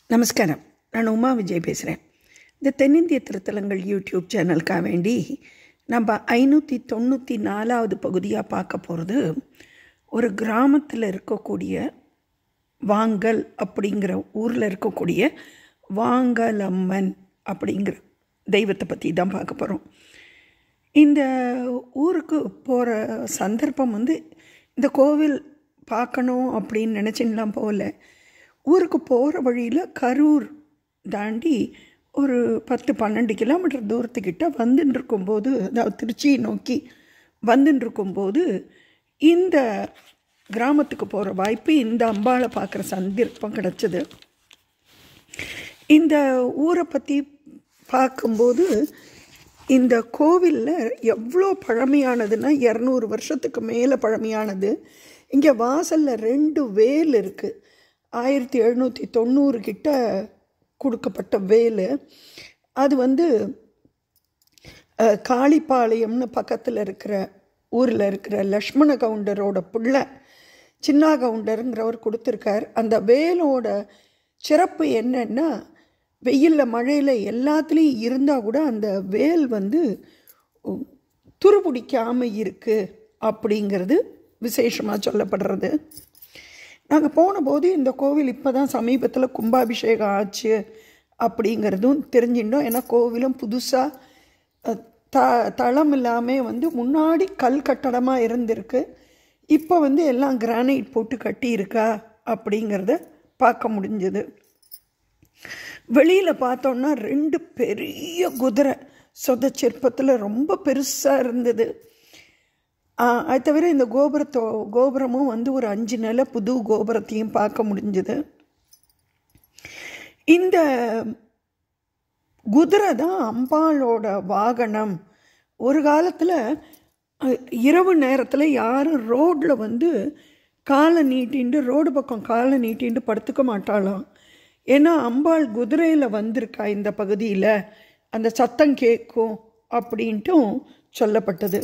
நமஸ்காரம் நான் உமா விஜய் பேசுகிறேன் இந்த தென்னிந்திய திருத்தலங்கள் யூடியூப் சேனலுக்காக வேண்டி நம்ம ஐநூற்றி தொண்ணூற்றி நாலாவது பகுதியாக பார்க்க போகிறது ஒரு கிராமத்தில் இருக்கக்கூடிய வாங்கல் அப்படிங்கிற ஊரில் இருக்கக்கூடிய வாங்கலம்மன் அப்படிங்கிற தெய்வத்தை பற்றி தான் பார்க்க போகிறோம் இந்த ஊருக்கு போகிற சந்தர்ப்பம் வந்து இந்த கோவில் பார்க்கணும் அப்படின்னு நினச்சின்லாம் போகல ஊருக்கு போகிற வழியில் கரூர் தாண்டி ஒரு பத்து பன்னெண்டு கிலோமீட்டர் தூரத்துக்கிட்ட வந்துன்னு இருக்கும்போது அதாவது திருச்சியை நோக்கி வந்துன்னு இருக்கும்போது இந்த கிராமத்துக்கு போகிற வாய்ப்பு இந்த அம்பாளை பார்க்குற சந்தர்ப்பம் கிடச்சிது இந்த ஊரை பற்றி பார்க்கும்போது இந்த கோவிலில் எவ்வளோ பழமையானதுன்னா இரநூறு வருஷத்துக்கு மேலே பழமையானது இங்கே வாசலில் ரெண்டு வேல் இருக்குது ஆயிரத்தி எழுநூற்றி தொண்ணூறு கிட்ட கொடுக்கப்பட்ட வேல் அது வந்து அஹ், காளிப்பாளையம்னு பக்கத்தில் இருக்கிற ஊரில் இருக்கிற லக்ஷ்மண கவுண்டரோட பிள்ளை சின்னா கவுண்டருங்கிறவர் கொடுத்துருக்கார் அந்த வேலோட சிறப்பு என்னன்னா வெயிலில் மழையில் எல்லாத்துலேயும் இருந்தால் கூட அந்த வேல் வந்து உம், துருபிடிக்காமல் இருக்குது அப்படிங்கிறது விசேஷமாக சொல்லப்படுறது நாங்கள் போன போது இந்த கோவில் இப்போ தான் சமீபத்தில் கும்பாபிஷேகம் ஆச்சு அப்படிங்கிறதும் தெரிஞ்சிட்டோம் ஏன்னா கோவிலும் புதுசாக த தளம் இல்லாமல் வந்து முன்னாடி கல் கட்டடமாக இருந்திருக்கு இப்போ வந்து எல்லாம் கிரானைட் போட்டு கட்டியிருக்கா அப்படிங்கிறத பார்க்க முடிஞ்சது வெளியில் பார்த்தோன்னா ரெண்டு பெரிய குதிரை சொத சிற்பத்தில் ரொம்ப பெருசாக இருந்தது ஆ, அது தவிர இந்த கோபுரத்தோ கோபுரமும் வந்து ஒரு அஞ்சு நில புது கோபுரத்தையும் பார்க்க முடிஞ்சது இந்த குதிரை தான் அம்பாளோட வாகனம் ஒரு காலத்தில் இரவு நேரத்தில் யாரும் ரோட்டில் வந்து காலை நீட்டின்ட்டு ரோடு பக்கம் காலை நீட்டின்ட்டு படுத்துக்க மாட்டாளாம் ஏன்னா அம்பாள் குதிரையில் வந்திருக்கா இந்த பகுதியில் அந்த சத்தம் கேட்கும் அப்படின்ட்டும் சொல்லப்பட்டது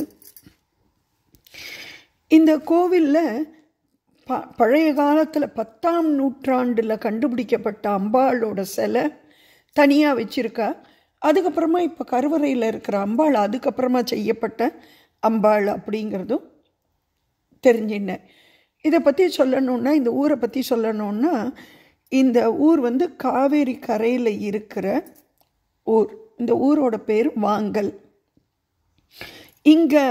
இந்த கோவிலில் ப பழைய காலத்தில் பத்தாம் நூற்றாண்டில் கண்டுபிடிக்கப்பட்ட அம்பாளோட சிலை தனியாக வச்சுருக்கா அதுக்கப்புறமா இப்போ கருவறையில் இருக்கிற அம்பாள் அதுக்கப்புறமா செய்யப்பட்ட அம்பாள் அப்படிங்கிறதும் தெரிஞ்சினேன் இதை பற்றி சொல்லணுன்னா இந்த ஊரை பற்றி சொல்லணுன்னா இந்த ஊர் வந்து காவேரி கரையில் இருக்கிற ஊர் இந்த ஊரோட பேர் வாங்கல் இங்கே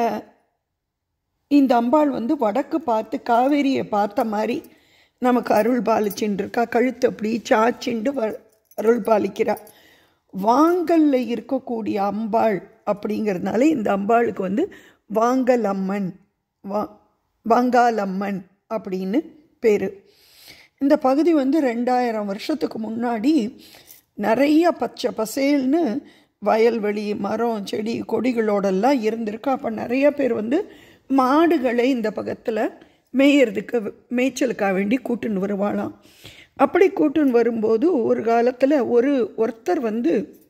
இந்த அம்பாள் வந்து வடக்கு பார்த்து காவேரியை பார்த்த மாதிரி நமக்கு அருள் பாலிச்சுன்னு இருக்கா கழுத்து அப்படி சாச்சிண்டு வ அருள் பாலிக்கிறா வாங்கல்ல இருக்கக்கூடிய அம்பாள் அப்படிங்கிறதுனால இந்த அம்பாளுக்கு வந்து வாங்கல் அம்மன் வா வாங்காலம்மன் அப்படின்னு பேர் இந்த பகுதி வந்து ரெண்டாயிரம் வருஷத்துக்கு முன்னாடி நிறைய பச்சை பசேல்னு வயல்வெளி மரம் செடி கொடிகளோடெல்லாம் இருந்திருக்கு அப்போ நிறைய பேர் வந்து மாடுகளை இந்த பக்கத்தில் மேயறதுக்கு மேய்ச்சலுக்காக வேண்டி கூட்டுன்னு வருவாளாம் அப்படி கூட்டுன்னு வரும்போது ஒரு காலத்தில் ஒரு ஒருத்தர் வந்து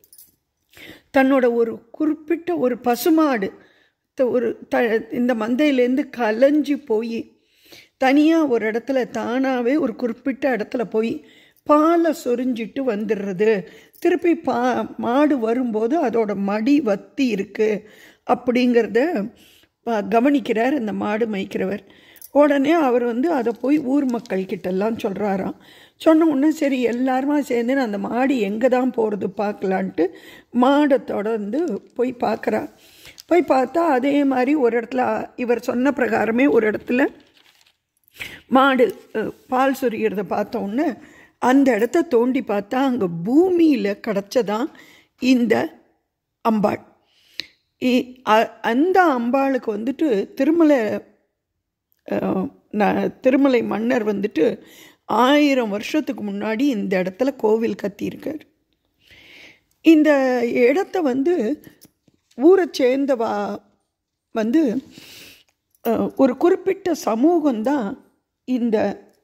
தன்னோட ஒரு குறிப்பிட்ட ஒரு பசுமாடு த- ஒரு த இந்த மந்தையிலேருந்து கலைஞ்சு போய் தனியாக ஒரு இடத்துல தானாகவே ஒரு குறிப்பிட்ட இடத்துல போய் பாலை சொரிஞ்சிட்டு வந்துடுறது திருப்பி பா மாடு வரும்போது அதோட மடி வத்தி இருக்குது அப்படிங்கிறத ப- கவனிக்கிறார் இந்த மாடு மேய்க்கிறவர் உடனே அவர் வந்து அதை போய் ஊர் மக்கள் கிட்டெல்லாம் சொல்கிறாராம் சொன்ன உடனே சரி எல்லாருமா சேர்ந்து அந்த மாடு எங்கே தான் போகிறது பார்க்கலான்ட்டு மாடை தொடர்ந்து போய் பார்க்குறா போய் பார்த்தா அதே மாதிரி ஒரு இடத்துல இவர் சொன்ன பிரகாரமே ஒரு இடத்துல மாடு அஹ், பால் சொரிகிறத பார்த்த உடனே அந்த இடத்த தோண்டி பார்த்தா அங்கே பூமியில் கிடச்சதான் இந்த அம்பாள் இ- அ- அந்த அம்பாளுக்கு வந்துட்டு திருமலை அஹ், ந- திருமலை மன்னர் வந்துட்டு ஆயிரம் வருஷத்துக்கு முன்னாடி இந்த இடத்துல கோவில் கட்டியிருக்கார் இந்த இடத்த வந்து ஊரை சேர்ந்தவா வந்து அஹ், ஒரு குறிப்பிட்ட சமூகம்தான் இந்த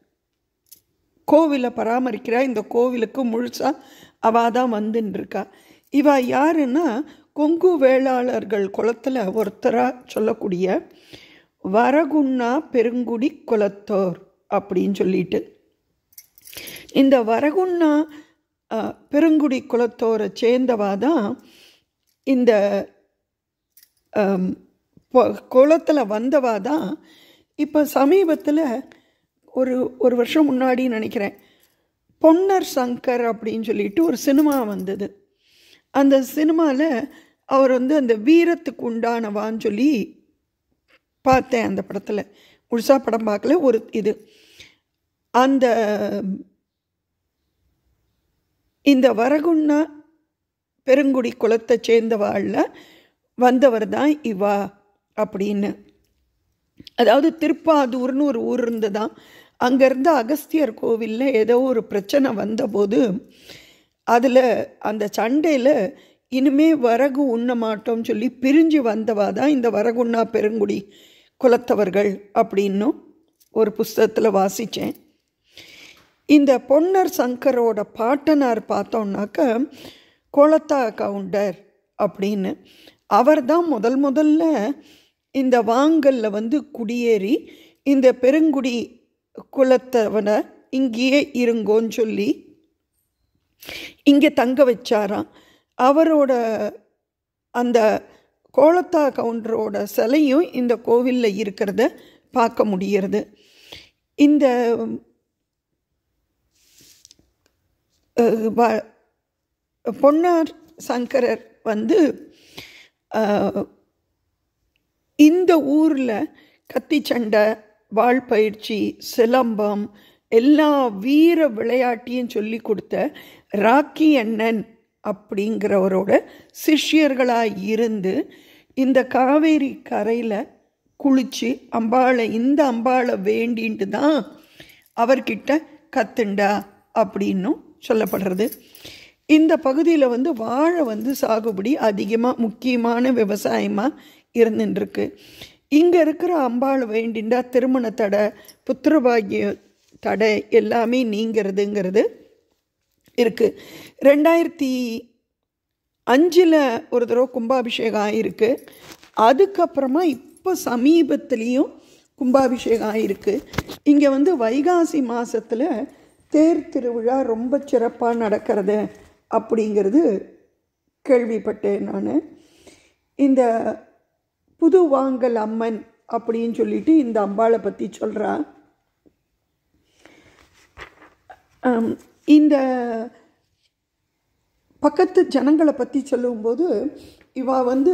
கோவிலை பராமரிக்கிறா இந்த கோவிலுக்கு முழுசாக அவள் தான் வந்துன்னு இருக்கா இவ யாருன்னா கொங்கு வேளாளர்கள் குலத்தில் ஒருத்தராக சொல்லக்கூடிய வரகுண்ணா பெருங்குடி குலத்தோர் அப்படின்னு சொல்லிட்டு இந்த வரகுண்ணா அஹ், பெருங்குடி குலத்தோரை சேர்ந்தவா தான் இந்த குளத்தில் வந்தவா தான் இப்போ சமீபத்தில் ஒரு ஒரு வருஷம் முன்னாடி நினைக்கிறேன் பொன்னர் சங்கர் அப்படின்னு சொல்லிட்டு ஒரு சினிமா வந்தது அந்த சினிமாவில் அவர் வந்து அந்த வீரத்துக்கு உண்டானவான்னு சொல்லி பார்த்தேன் அந்த படத்தில் முழுசா படம் பார்க்கல ஒரு இது அந்த இந்த வரகுண்ணா பெருங்குடி குலத்தை சேர்ந்தவாளில் வந்தவர் தான் இவா அப்படின்னு அதாவது திருப்பாதூர்னு ஒரு ஊர் இருந்ததாம் அங்கேருந்து அகஸ்தியர் கோவிலில் ஏதோ ஒரு பிரச்சனை வந்தபோது அதில் அந்த சண்டையில் இனிமே வரகு உண்ண மாட்டோம்னு சொல்லி பிரிஞ்சு வந்தவா தான் இந்த வரகுண்ணா பெருங்குடி குலத்தவர்கள் அப்படின்னும் ஒரு புஸ்தகத்தில் வாசித்தேன் இந்த பொன்னர் சங்கரோட பாட்டனார் பார்த்தோம்னாக்க கோலத்தா கவுண்டர் அப்படின்னு அவர் தான் முதல் முதல்ல இந்த வாங்கல்ல வந்து குடியேறி இந்த பெருங்குடி குலத்தவனை இங்கேயே இருங்கோன்னு சொல்லி இங்கே தங்க வச்சாராம் அவரோட அந்த கோலத்தா கவுண்டரோட சிலையும் இந்த கோவிலில் இருக்கிறத பார்க்க முடிகிறது இந்த அஹ், வ- பொன்னார் சங்கரர் வந்து அஹ், இந்த ஊரில் கத்திச்சண்டை வாள் பயிற்சி சிலம்பம் எல்லா வீர விளையாட்டையும் சொல்லி கொடுத்த ராக்கி அண்ணன் அப்படிங்கிறவரோட சிஷ்யர்களாக இருந்து இந்த காவேரி கரையில் குளித்து அம்பாளை இந்த அம்பாளை வேண்டின்ட்டு தான் அவர்கிட்ட கத்துண்டா அப்படின்னும் சொல்லப்படுறது இந்த பகுதியில் வந்து வாழை வந்து சாகுபடி அதிகமாக முக்கியமான விவசாயமாக இருந்துட்டுருக்கு இங்கே இருக்கிற அம்பாள் வேண்டிண்டா திருமண தடை புத்திரபாகிய தடை எல்லாமே நீங்கிறதுங்கிறது இருக்குது ரெண்டாயிரத்தி அஞ்சில் ஒரு தடவை கும்பாபிஷேகம் ஆகிருக்கு அதுக்கப்புறமா இப்போ சமீபத்துலேயும் கும்பாபிஷேகம் ஆகிருக்கு இங்கே வந்து வைகாசி மாதத்தில் தேர் திருவிழா ரொம்ப சிறப்பாக நடக்கிறது அப்படிங்கிறது கேள்விப்பட்டேன் நான் இந்த புது வாங்கல் அம்மன் அப்படின்னு சொல்லிட்டு இந்த அம்பாளை பற்றி சொல்கிறா ஆம், இந்த பக்கத்து ஜனங்களை பற்றி சொல்லும்போது இவா வந்து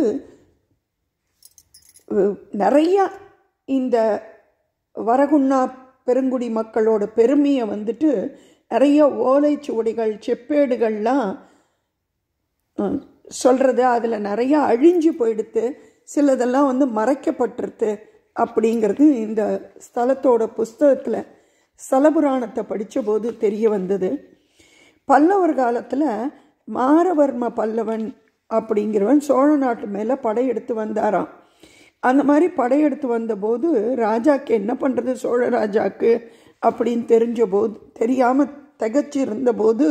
அஹ், நிறைய இந்த வரகுண்ணா பெருங்குடி மக்களோட பெருமையை வந்துட்டு நிறைய ஓலைச்சுவடிகள் செப்பேடுகள்லாம் சொல்கிறது அதில் நிறைய அழிஞ்சு போயிடுத்து சிலதெல்லாம் வந்து மறைக்கப்பட்டிருது அப்படிங்கிறது இந்த ஸ்தலத்தோட புஸ்தகத்தில் ஸ்தலபுராணத்தை படித்தபோது தெரிய வந்தது பல்லவர் காலத்தில் மாரவர்ம பல்லவன் அப்படிங்கிறவன் சோழ நாட்டு மேலே படையெடுத்து வந்தாராம் அந்த மாதிரி படையெடுத்து வந்தபோது ராஜாக்கு என்ன பண்ணுறது சோழ ராஜாக்கு அப்படின்னு தெரிஞ்ச போது தெரியாமல் திகச்சு இருந்தபோது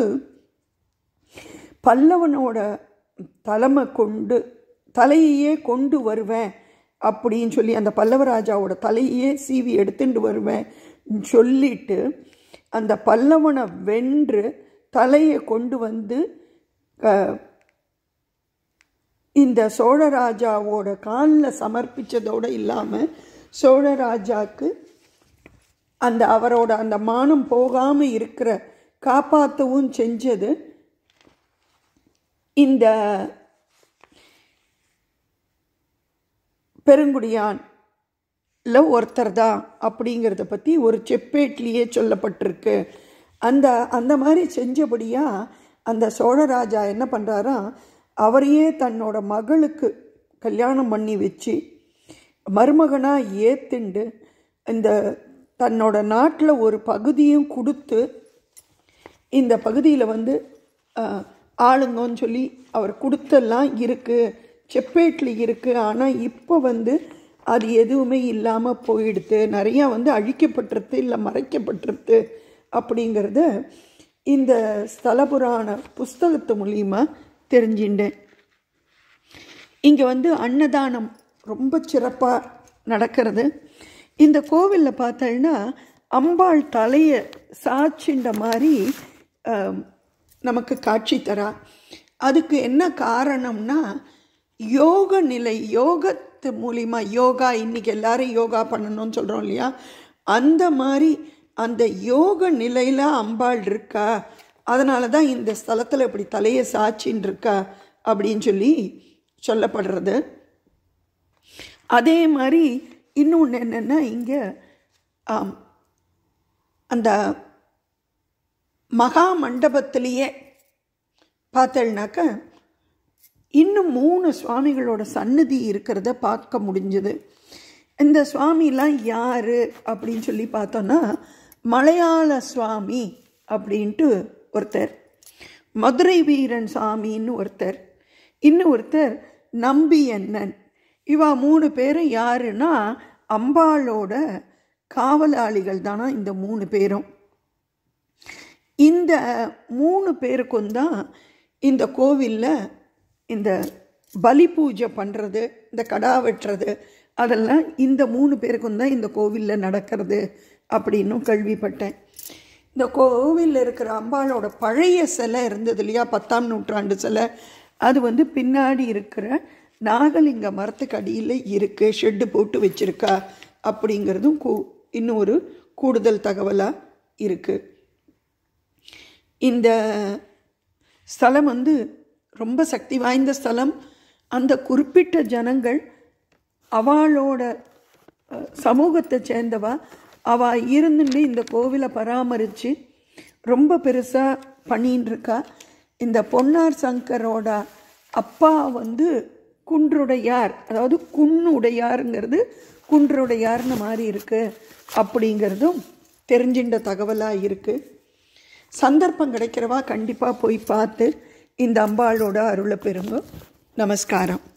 பல்லவனோட தலைமை கொண்டு தலையையே கொண்டு வருவேன் அப்படின்னு சொல்லி அந்த பல்லவராஜாவோட தலையையே சீவி எடுத்துட்டு வருவேன் சொல்லிட்டு அந்த பல்லவனை வென்று தலையை கொண்டு வந்து அஹ், இந்த சோழராஜாவோட காலில் சமர்ப்பிச்சதோடு இல்லாமல் சோழராஜாக்கு அந்த அவரோட அந்த மானம் போகாமல் இருக்கிற காப்பாற்றவும் செஞ்சது இந்த பெருங்குடியான்ல ஒருத்தர் தான் அப்படிங்கிறத பற்றி ஒரு செப்பேட்லேயே சொல்லப்பட்டிருக்கு அந்த அந்த மாதிரி செஞ்சபடியாக அந்த சோழராஜா என்ன பண்ணுறாராம் அவரையே தன்னோட மகளுக்கு கல்யாணம் பண்ணி வச்சு மருமகனாக ஏத்துண்டு இந்த தன்னோட நாட்டில் ஒரு பகுதியும் கொடுத்து இந்த பகுதியில் வந்து அஹ், ஆளுங்கன்னு சொல்லி அவர் கொடுத்தெல்லாம் இருக்குது செப்பேட்டில் இருக்குது ஆனால் இப்போ வந்து அது எதுவுமே இல்லாமல் போயிடுது நிறையா வந்து அழிக்கப்பட்டிருது இல்லை மறைக்கப்பட்டிருது அப்படிங்கிறத இந்த ஸ்தலபுராண புஸ்தகத்து மூலியமா தெரிஞ்சின்றேன் இங்கே வந்து அன்னதானம் ரொம்ப சிறப்பாக நடக்கிறது இந்த கோவிலில் பார்த்தோன்னா அம்பாள் தலையை சாட்சின்ற மாதிரி ஆம், நமக்கு காட்சி தரா அதுக்கு என்ன காரணம்னா யோக நிலை யோகத்து மூலிமா யோகா இன்னைக்கு எல்லாரும் யோகா பண்ணணும்னு சொல்கிறோம் இல்லையா அந்த மாதிரி அந்த யோக நிலையில் அம்பாள் இருக்கா அதனால தான் இந்த ஸ்தலத்தில் இப்படி தலையை சாட்சின்னு இருக்கா அப்படின்னு சொல்லி சொல்லப்படுறது அதே மாதிரி இன்னொன்று என்னென்னா இங்கே அந்த மகா மண்டபத்திலேயே பார்த்தேன்னாக்க இன்னும் மூணு சுவாமிகளோட சன்னதி இருக்கிறத பார்க்க முடிஞ்சது இந்த சுவாமிலாம் யார் அப்படின்னு சொல்லி பார்த்தோன்னா மலையாள சுவாமி அப்படின்ட்டு ஒருத்தர் மதுரை வீரன் சாமின்னு ஒருத்தர் இன்னும் ஒருத்தர் நம்பி அண்ணன் இவா மூணு பேரும் யாருன்னா அம்பாளோட காவலாளிகள் தானா இந்த மூணு பேரும் இந்த மூணு பேருக்கும் தான் இந்த கோவிலில் இந்த பலி பூஜை பண்ணுறது இந்த கடா வெட்டுறது அதெல்லாம் இந்த மூணு பேருக்கும் தான் இந்த கோவிலில் நடக்கிறது அப்படின்னும் கேள்விப்பட்டேன் இந்த கோவிலில் இருக்கிற அம்பாளோட பழைய சிலை இருந்தது இல்லையா பத்தாம் நூற்றாண்டு சிலை அது வந்து பின்னாடி இருக்கிற நாகலிங்க மரத்துக்கு அடியில் இருக்குது ஷெட்டு போட்டு வச்சுருக்கா அப்படிங்கிறதும் கூ இன்னும் ஒரு கூடுதல் தகவலாக இருக்குது இந்த ஸ்தலம் வந்து ரொம்ப சக்தி வாய்ந்த ஸ்தலம் அந்த குறிப்பிட்ட ஜனங்கள் அவளோட சமூகத்தை சேர்ந்தவா அவள் இருந்துட்டு இந்த கோவிலை பராமரித்து ரொம்ப பெருசாக பண்ணின்னு இருக்கா இந்த பொன்னார் சங்கரோட அப்பா வந்து குன்றுடையார் அதாவது குன்னுடையாருங்கிறது குன்றுடையார்னு மாதிரி இருக்குது அப்படிங்கிறதும் தெரிஞ்சின்ற தகவலாக இருக்குது சந்தர்ப்பம் கிடைக்கிறவா கண்டிப்பாக போய் பார்த்து இந்த அம்பாளோட அருளை பெறுங்க நமஸ்காரம்